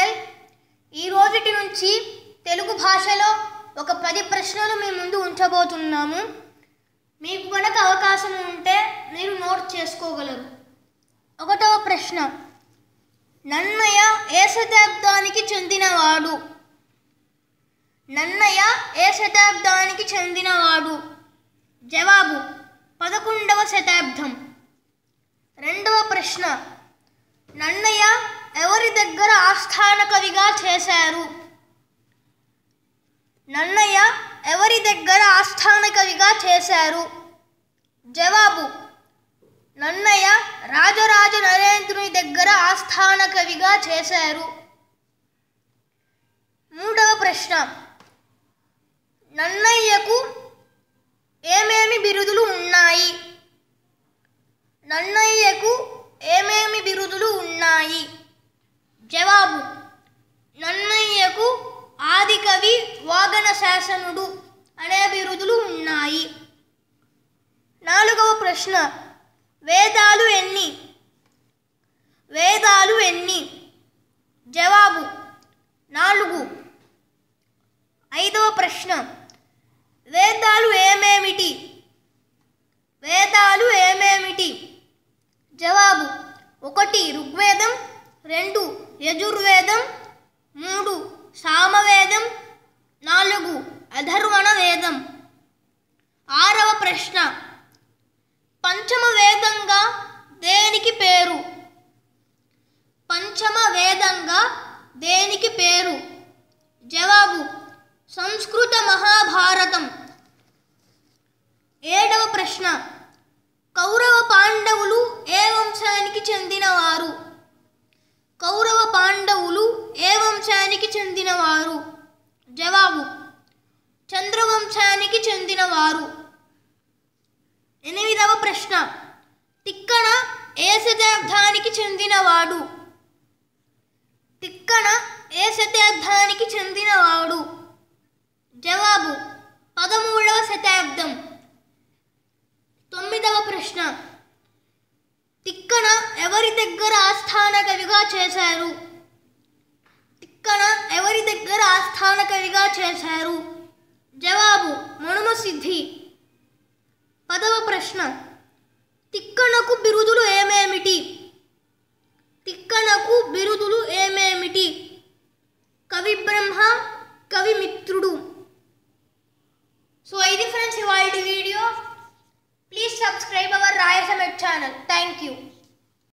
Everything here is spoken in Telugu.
ఛానల్ ఈ రోజుటి నుంచి తెలుగు భాషలో ఒక పది ప్రశ్నలు మీ ముందు ఉంచబోతున్నాము మీకు కనుక అవకాశం ఉంటే మీరు నోట్ చేసుకోగలరు ఒకటవ ప్రశ్న నన్నయ్య ఏ శతాబ్దానికి చెందినవాడు నన్నయ్య ఏ శతాబ్దానికి చెందినవాడు జవాబు పదకొండవ శతాబ్దం రెండవ ప్రశ్న నన్నయ్య ఎవరి దగ్గర ఆస్థాన కవిగా చేశారు నన్నయ్య ఎవరి దగ్గర ఆస్థాన కవిగా చేశారు జవాబు నన్నయ్య రాజరాజ నరేంద్రుని దగ్గర ఆస్థాన కవిగా చేశారు మూడవ ప్రశ్న నన్నయ్యకు ఏమేమి బిరుదులు ఉన్నాయి నన్నయ్యకు ఏమేమి బిరుదులు ఉన్నాయి జవాబు నన్నయ్యకు ఆదికవి వాగన శాసనుడు అనే బిరుదులు ఉన్నాయి నాలుగవ ప్రశ్న వేదాలు ఎన్ని వేదాలు ఎన్ని జవాబు నాలుగు ఐదవ ప్రశ్న వేదాలు ఏమేమిటి వేదాలు ఏమేమిటి జవాబు ఒకటి ఋగ్వేదం రెండు యజుర్వేదం మూడు సామవేదం నాలుగు అధర్వణ వేదం ఆరవ ప్రశ్న పంచమ వేదంగా దేనికి పేరు పంచమ వేదంగా దేనికి పేరు జవాబు సంస్కృత మహాభారతం ఏడవ ప్రశ్న కౌరవ పాండవులు ఏ వంశానికి చెందినవారు కౌరవ పాండవులు ఏ వంశానికి చెందినవారు జవాబు చంద్రవంశానికి చెందినవారు ఎనిమిదవ ప్రశ్న తిక్కన ఏ శతాబ్దానికి చెందినవాడు తిక్కన ఏ శతాబ్దానికి చెందినవాడు జవాబు పదమూడవ శతాబ్దం తొమ్మిదవ ప్రశ్న తిక్కన ఎవరి దగ్గర ఆస్థాన కవిగా చేశారు తిక్కన ఎవరి దగ్గర ఆస్థాన కవిగా చేశారు జవాబు మనుమ సిద్ధి పదవ ప్రశ్న తిక్కనకు బిరుదులు ఏమేమిటి తిక్కనకు బిరుదులు ఏమేమిటి కవి బ్రహ్మ కవి మిత్రుడు సో ఇది ఫ్రెండ్స్ ఇవాళ వీడియో ప్లీజ్ సబ్స్క్రైబ్ అవర్ రాయసమెట్ ఛానల్ థ్యాంక్ యూ